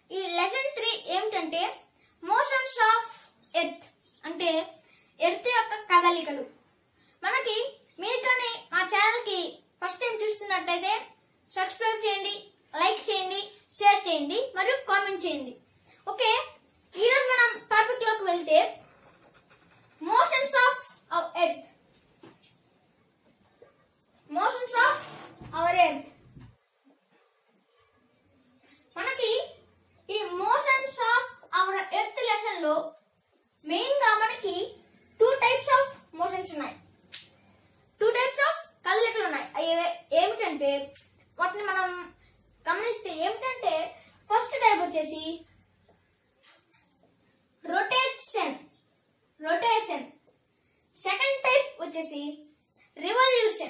ఈ lesson three ఏమిటంటే motions of earth అంటే ఎర్త్ యొక్క కదలికలు మనకి మీరు కానీ మా ఛానల్ కి ఫస్ట్ టైం చూస్తున్నట్టయితే సబ్స్క్రైబ్ చేయండి లైక్ చేయండి షేర్ చేయండి మరియు కామెంట్ చేయండి ఓకే ఈరోజు మనం టాపిక్ లోకి వెళ్తే motions of our earth motions of our earth మనకి ఈ motions of our earth lesson లో మెయిన్ గా మనకి టూ టైప్స్ ఆఫ్ మోషన్స్ ఉన్నాయి టూ టైప్స్ ఆఫ్ కదలికలు ఉన్నాయి అవి ఏ- ఏమిటంటే వాటిని మనం గమనిస్తే ఏమిటంటే ఫస్ట్ టైప్ వచ్చేసి రొటేషన్ రొటేషన్ సెకండ్ టైప్ వచ్చేసి రివల్యూషన్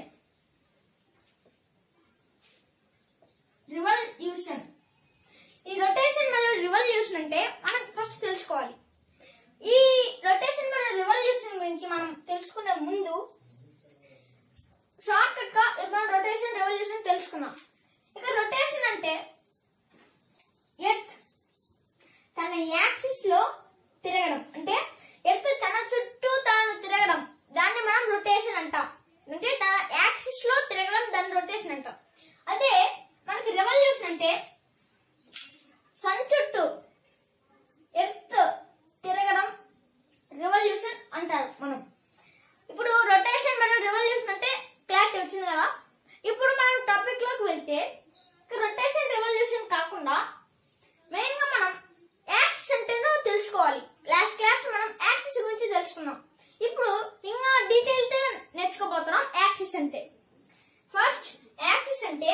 రివల్యూషన్ ఈ రొటేషన్ మరియు రివల్యూషన్ అంటే మనం ఫస్ట్ తెలుసుకోవాలి ఈ రొటేషన్ మరియు రివల్యూషన్ గురించి మనం తెలుసుకునే ముందు షార్ట్ కట్ గా మనం రొటేషన్ రెవల్యూషన్ తెలుసుకున్నాం ఇక రొటేషన్ అంటే ఎర్త్ తన యాక్సిస్ లో తిరగడం అంటే ఎర్త్ తన చుట్టూ తాను తిరగడం దాన్ని మనం రొటేషన్ అంటాం అంటే తన యాక్సిస్ లో తిరగడం దాన్ని రొటేషన్ అంటాం అదే మనకి రెవల్యూషన్ అంటే సన్ చుట్టూ ఎర్త్ తిరగడం రెవల్యూషన్ అంటారు మనం ఇప్పుడు రొటేషన్ మరియు రెవల్యూషన్ అంటే క్లారిటీ వచ్చింది కదా ఇప్పుడు మనం టాపిక్ లోకి వెళ్తే రొటేషన్ రెవల్యూషన్ కాకుండా మెయిన్ గా మనం యాక్సిస్ అంటేనో తెలుసుకోవాలి లాస్ట్ క్లాస్ మనం యాక్సిస్ గురించి తెలుసుకున్నాం ఇప్పుడు ఇంకా డీటెయిల్ గా నేర్చుకోబోతున్నాం యాక్సిస్ అంటే ఫస్ట్ యాక్సిస్ అంటే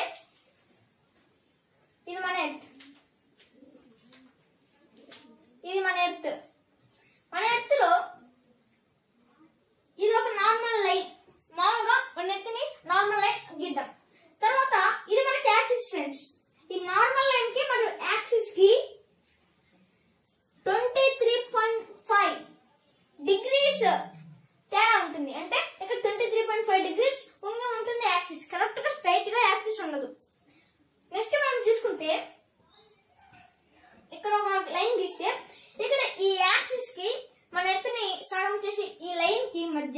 ఇది మన ఎర్త్ ఇది మన ఎర్త్ మన ఎర్త్ లో ఇది ఒక నార్మల్ లైన్ మామూలుగా మన ఎత్తుని నార్మల్ లైన్ గీద్దాం తర్వాత ఇది మనకి యాక్సిస్ ఫ్రెండ్స్ ఈ నార్మల్ లైన్ కి మరియు యాక్సిస్ కి twenty three point five degrees తేడా ఉంటుంది అంటే ఇక్కడ twenty three point five degrees ఉంగి ఉంటుంది యాక్సిస్ కరెక్ట్ గా స్ట్రైట్ గా యాక్సిస్ ఉండదు నెక్స్ట్ మనం చూసుకుంటే ఇక్కడ ఒక లైన్ గీస్తే ఇక్కడ ఈ యాక్సిస్ కి మన ఎత్తుని సగం చేసి ఈ లైన్ కి మధ్య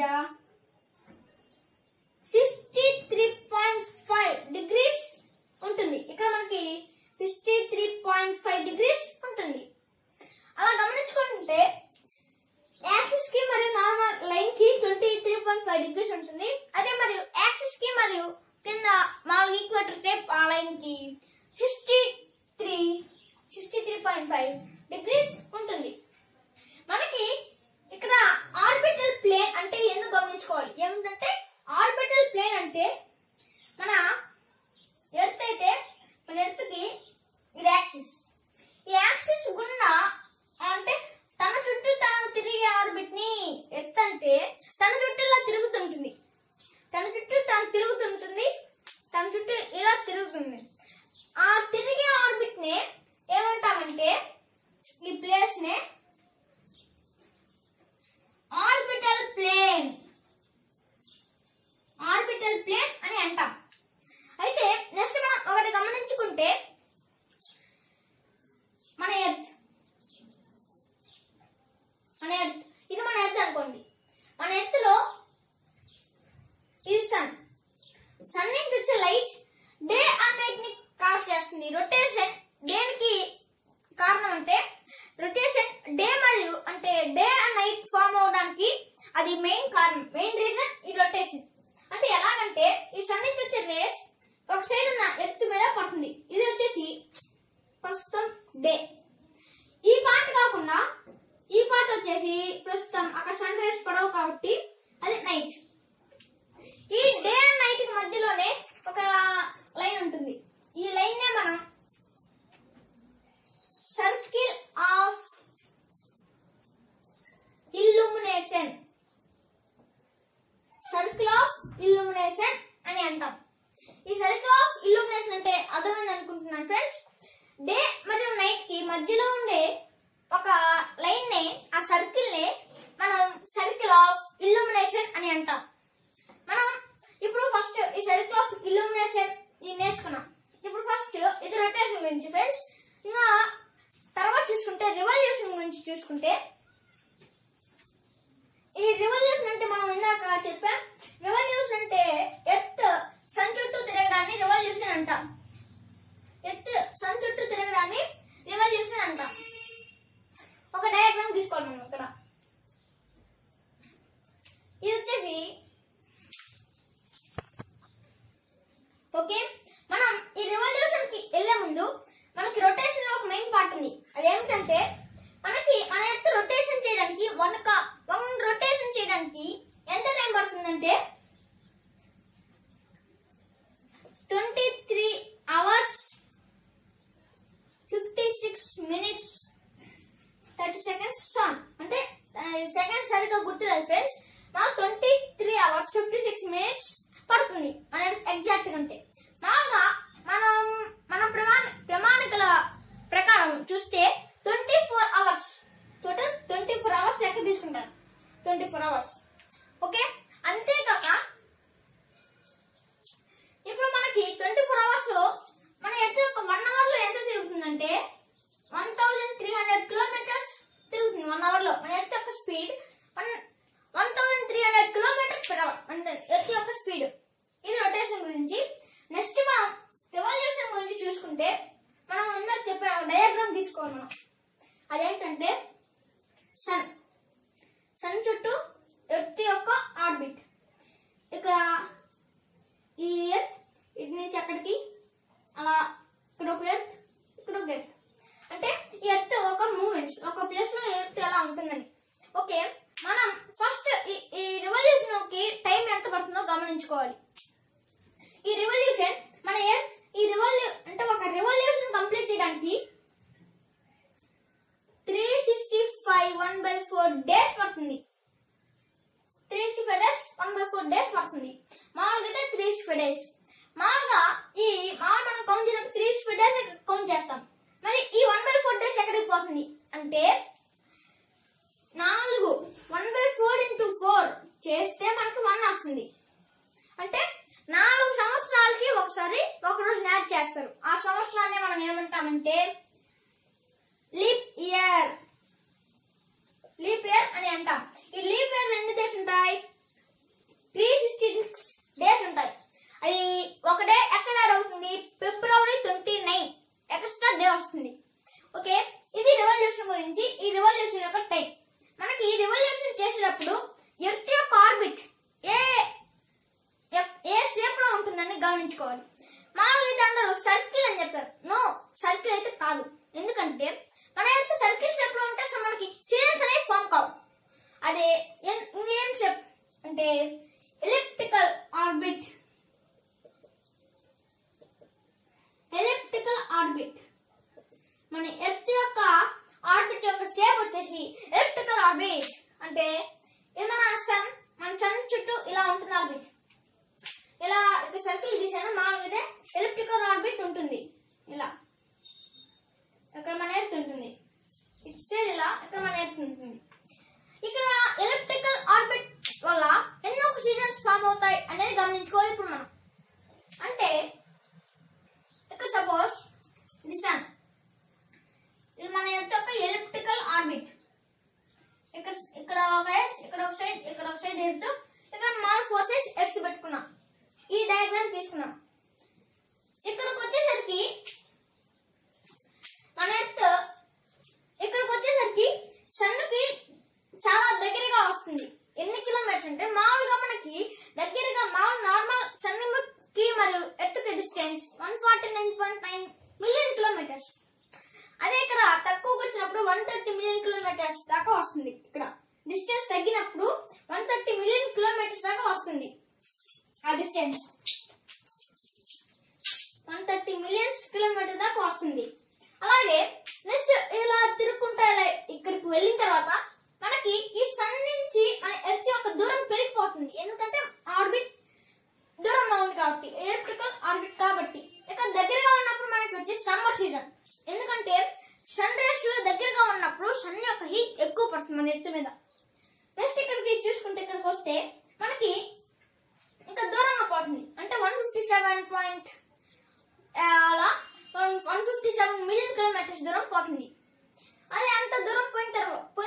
sixty three point five degrees ఉంటుంది ఇక్కడ మనకి sixty three point five degrees ఉంటుంది అలా గమనించుకుంటే యాక్సిస్ కి మరియు నార్మల్ లైన్ కి twenty three point five degrees ఉంటుంది అదే మరియు యాక్సిస్ కి మరియు కింద మామూలు ఈక్వేటర్ టేప్ ఆ లైన్ కి sixty three sixty three point five degrees ఉంటుంది మనకి ఇక్కడ ఆర్బిటల్ ప్లేన్ అంటే ఎందుకు గమనించుకోవాలి ఏమిటంటే ఆర్బిటల్ ప్లేన్ అంటే మన ఎర్త్ అయితే మన ఎర్త్ కి ఇది యాక్సిస్ ఈ యాక్సిస్ గుండా అంటే తన చుట్టూ తాను తిరిగే ఆర్బిట్ ని ఎర్త్ అంటే తన చుట్టూ ఇలా తిరుగుతుంటుంది తన చుట్టూ తాను తిరుగుతుంటుంది తన చుట్టూ ఇలా తిరుగుతుంది ఆ తిరిగే ఆర్బిట్ ని ఏమంటామంటే ఈ ప్లేస్ నే ఆర్బిటల్ ప్లేన్ ఆర్బిటల్ ప్లేన్ అని అంటాం అయితే నెక్స్ట్ మనం ఒకటి గమనించుకుంటే మన ఎర్త్ మన ఎర్త్ ఇది మన ఎర్త్ అనుకోండి మన ఎర్త్ లో ఇది సన్ సన్ నుంచి వచ్చే లైట్ డే అండ్ నైట్ ని కాస్ చేస్తుంది రొటేషన్ దేనికి కారణం అంటే రొటేషన్ డే మరియు అంటే డే అండ్ నైట్ ఫామ్ అవడానికి అది మెయిన్ కారణం మెయిన్ రీజన్ ఈ రొటేషన్ అంటే ఎలాగంటే ఈ సన్ నుంచి వచ్చే రేస్ ఒక సైడ్ ఉన్న ఎర్త్ మీద పడుతుంది ఇది వచ్చేసి ప్రస్తుతం డే ఈ పార్ట్ కాకుండా ఈ పార్ట్ వచ్చేసి ప్రస్తుతం అక్కడ సన్ రేస్ పడవు కాబట్టి అది నైట్ ఈ డే అండ్ నైట్ మధ్యలోనే ఒక లైన్ ఉంటుంది ఈ లైన్ నే మనం circle of illumination circle of illumination అని అంటాం ఈ సర్కిల్ ఆఫ్ ఇల్లుమినేషన్ అంటే అర్థమైంది అనుకుంటున్నాను ఫ్రెండ్స్ డే మరియు నైట్ కి మధ్యలో ఉండే ఒక లైన్ నే ఆ సర్కిల్ నే మనం సర్కిల్ ఆఫ్ ఇల్లుమినేషన్ అని అంటాం మనం ఇప్పుడు ఫస్ట్ ఈ సర్కిల్ ఆఫ్ ఇల్లుమినేషన్ ఇది నేర్చుకున్నాం ఇప్పుడు ఫస్ట్ ఇది రొటేషన్ గురించి ఫ్రెండ్స్ ఇంకా చూసుకుంటే ఈ రివల్యూషన్ అంటే మనం ఇందాక చెప్పాం రివల్యూషన్ అంటే ఎర్త్ సన్ చుట్టూ తిరగడాన్ని రివల్యూషన్ అంటాం ఎర్త్ సన్ చుట్టూ తిరగడాన్ని రివల్యూషన్ అంటాం ఒక డయాగ్రామ్ తీసుకోవాలి మనం ఇక్కడ ఇది వచ్చేసి ఓకే మనం ఈ రివల్యూషన్ కి వెళ్లే ముందు మనకి రొటేషన్ లో ఒక మెయిన్ పార్ట్ ఉంది అదేమిటంటే మనకి మన ఎర్త్ రొటేషన్ చేయడానికి వన్ కా వన్ రొటేషన్ చేయడానికి ఎంత టైం పడుతుందంటే twenty three hours fifty six minutes thirty seconds సాంగ్ అంటే సెకండ్స్ సరిగ్గా గుర్తులేదు ఫ్రెండ్స్ మాకు twenty three hours fifty six minutes పడుతుంది మన ఎగ్జాక్ట్ గా అంతే మామూలుగా మనం మన ప్రమాణ ప్రమాణికల ప్రకారం చూస్తే twenty four hours total twenty four hours లెక్క తీసుకుంటారు ట్వంటీ ఫోర్ అవర్స్ ఓకే అంతేకాక ఇప్పుడు మనకి ట్వంటీ ఫోర్ అవర్స్ మన ఎంత ఒక వన్ అవర్ లో ఎంత తిరుగుతుందంటే one thousand three hundred kilometres తిరుగుతుంది వన్ అవర్ లో మన ఎర్త్ యొక్క speed one one thousand three hundred kilometres per hour అంటే ఎర్త్ యొక్క స్పీడ్ ఇది రొటేషన్ గురించి నెక్స్ట్ మనం రెవల్యూషన్ గురించి చూసుకుంటే మనం ఇందాక చెప్పిన డయాగ్రామ్ తీసుకోవాలి మనం అదేంటంటే సన్ సన్ చుట్టూ ఎర్త్ యొక్క ఆర్బిట్ ఇక్కడ ఈ ఎర్త్ ఇటు నుంచి అక్కడికి అలా ఇక్కడ ఒక ఎర్త్ ఇక్కడ ఒక ఎర్త్ అంటే ఈ ఎర్త్ ఒక మూమెంట్స్ ఒక ప్లేస్ లో ఎర్త్ ఎలా ఉంటుందని ఓకే మనం ఫస్ట్ ఈ ఈ రివల్యూషన్ కి టైం ఎంత పడుతుందో గమనించుకోవాలి ఈ రివల్యూషన్ మన ఎర్త్ ఈ రివల్యూ అంటే ఒక రివల్యూషన్ కంప్లీట్ చేయడానికి three sixty five one by four days పడుతుంది three sixty five days one by four days పడుతుంది మామూలుగా అయితే త్రీ సిక్స్టీ ఫైవ్ డేస్ మామూలుగా ఈ మామూలు మనం కౌంట్ చేసినప్పుడు three sixty five days count చేస్తాం మరి ఈ వన్ బై ఫోర్ డేస్ ఎక్కడికి పోతుంది అంటే నాలుగు one by four into four చేస్తే మనకు వన్ వస్తుంది అంటే నాలుగు సంవత్సరాలకి ఒకసారి ఒక రోజు యాడ్ చేస్తారు ఆ సంవత్సరాన్ని మనం ఏమంటామంటే లీప్ ఇయర్ లీప్ ఇయర్ అని అంటాం ఈ లీప్ ఇయర్ ఎన్ని డేస్ ఉంటాయి త్రీ సిక్స్టీ సిక్స్ డేస్ ఉంటాయి అది ఒక డే ఎక్కడ యాడ్ అవుతుంది February twenty nine extra day వస్తుంది ఓకే ఇది రివల్యూషన్ గురించి ఈ రివల్యూషన్ యొక్క టైం మనకి ఈ రివల్యూషన్ చేసేటప్పుడు ఎర్త్ యొక్క ఆర్బిట్ ఏ ఎక్- ఏ షేప్ లో ఉంటుందని గమనించుకోవాలి మామూలుగా అయితే అందరూ సర్కిల్ అని చెప్పారు నో సర్కిల్ అయితే కాదు ఎందుకంటే మన యొక్క సర్కిల్ షేప్ లో ఉంటే అసలు మనకి సిలిండర్స్ అనేవి ఫామ్ కావు అదే ఎన్- ఇంకేం షేప్ అంటే ఎలిప్టికల్ ఆర్బిట్ ఎలిప్టికల్ ఆర్బిట్ మన ఎర్త్ యొక్క ఆర్బిట్ యొక్క షేప్ వచ్చేసి ఎలిప్టికల్ ఆర్బిట్ అంటే ఇది మన సన్ మన సన్ చుట్టూ ఇలా ఉంటుంది ఆర్బిట్ ఇలా ఇక్కడ సర్కిల్ గీసాను మామూలుగా అయితే ఎలిప్టికల్ ఆర్బిట్ ఉంటుంది ఇలా ఇక్కడ మన ఎర్త్ ఉంటుంది ఇటు సైడ్ ఇలా ఇక్కడ మన ఎర్త్ ఉంటుంది ఇక్కడ ఎలిప్టికల్ ఆర్బిట్ వల్ల ఎన్నో సీజన్స్ ఫామ్ అవుతాయి అనేది గమనించుకోవాలి ఇప్పుడు మనం అంటే ఇక్కడ సపోజ్ ఇది సన్ ఇది మన ఎర్త్ యొక్క ఎలిప్టికల్ ఆర్బిట్ ఇక్కడ ఇక్కడ ఒక ఎర్త్ ఇక్కడ ఒక సైడ్ ఇక్కడ ఒక సైడ్ ఎర్త్ ఇక్కడ మన ఫోర్ సైడ్స్ ఎర్త్ పెట్టుకున్నాం ఈ డయాగ్రామ్ తీసుకున్నాం ఇక్కడికి వచ్చేసరికి మన ఎర్త్ ఇక్కడికి వచ్చేసరికి సన్నుకి చాలా దగ్గరగా వస్తుంది ఎన్ని కిలోమీటర్స్ అంటే మామూలుగా మనకి దగ్గరగా మామూలు నార్మల్ సన్ కి మరియు ఎర్త్ కి distance one forty nine point nine million kilometres అదే ఇక్కడ తక్కువకి వచ్చినప్పుడు వన్ థర్టీ మిలియన్ కిలోమీటర్స్ దాకా వస్తుంది ఇక్కడ డిస్టెన్స్ తగ్గినప్పుడు వన్ థర్టీ మిలియన్ కిలోమీటర్స్ దాకా వస్తుంది ఆ distance one thirty millions kilometre దాకా వస్తుంది అలాగే నెక్స్ట్ ఇలా తిరుక్కుంటా ఇలా ఇక్కడికి వెళ్ళిన తర్వాత మనకి ఈ సన్ నుంచి మన ఎర్త్ యొక్క దూరం పెరిగిపోతుంది ఎందుకంటే ఆర్బిట్ దూరంలో ఉంది కాబట్టి ఎలక్ట్రికల్ ఆర్బిట్ కాబట్టి ఇక్కడ దగ్గరగా ఉన్నప్పుడు మనకి వచ్చి సమ్మర్ సీజన్ ఎందుకంటే సన్ రేస్ దగ్గరగా ఉన్నప్పుడు సన్ యొక్క హీట్ ఎక్కువ పడుతుంది మన ఎర్త్ మీద నెక్స్ట్ ఇక్కడికి చూసుకుంటే ఇక్కడికి వస్తే మనకి ఇంకా దూరంగా పోతుంది అంటే వన్ ఫిఫ్టీ సెవెన్ పాయింట్ అలా one fifty seven million kilometres దూరం పోతుంది అదే అంత దూరం పోయిన తర్వాత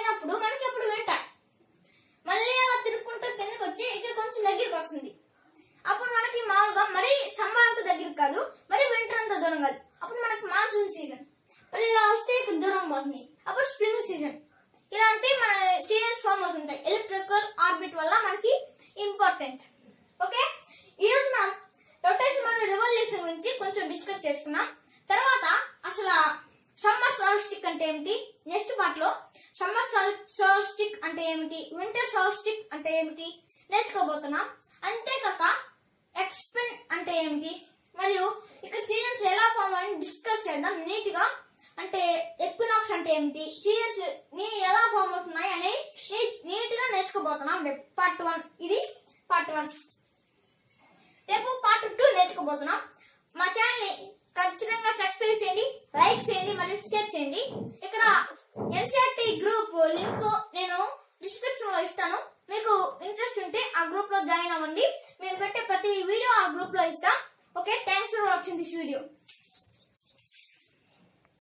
అవుతుంది అప్పుడు స్ప్రింగ్ సీజన్ ఇలాంటి మన సీజన్స్ ఫామ్ అవుతుంటాయి ఎలక్ట్రికల్ ఆర్బిట్ వల్ల మనకి ఇంపార్టెంట్ ఓకే ఈ రోజు మనం రొటేషన్ మరియు రివల్యూషన్ గురించి కొంచెం డిస్కస్ చేసుకున్నాం తర్వాత అసలు సమ్మర్ సోల్స్టిక్ అంటే ఏమిటి నెక్స్ట్ పార్ట్ లో సమ్మర్ సోల్స్టిక్ అంటే ఏమిటి వింటర్ సోల్స్టిక్ అంటే ఏమిటి నేర్చుకోబోతున్నాం అంతేకాక ఎక్స్పెన్ అంటే ఏమిటి మరియు ఇక్కడ సీజన్స్ ఎలా ఫామ్ అని డిస్కస్ చేద్దాం నీట్ గా అంటే ఎక్వినాక్స్ అంటే ఏమిటి సీజన్స్ ని ఎలా ఫామ్ అవుతున్నాయి అని నీట్ గా నేర్చుకోబోతున్నాం రేపు పార్ట్ వన్ ఇది పార్ట్ వన్ రేపు పార్ట్ టూ నేర్చుకోబోతున్నాం మా ఛానల్ ని ఖచ్చితంగా సబ్స్క్రైబ్ చేయండి లైక్ చేయండి మరియు షేర్ చేయండి ఇక్కడ ఎన్సిఆర్టీ గ్రూప్ లింక్ నేను డిస్క్రిప్షన్ లో ఇస్తాను మీకు ఇంట్రెస్ట్ ఉంటే ఆ గ్రూప్ లో జాయిన్ అవ్వండి మేము పెట్టే ప్రతి వీడియో ఆ గ్రూప్ లో ఇస్తాం okay thanks for watching this video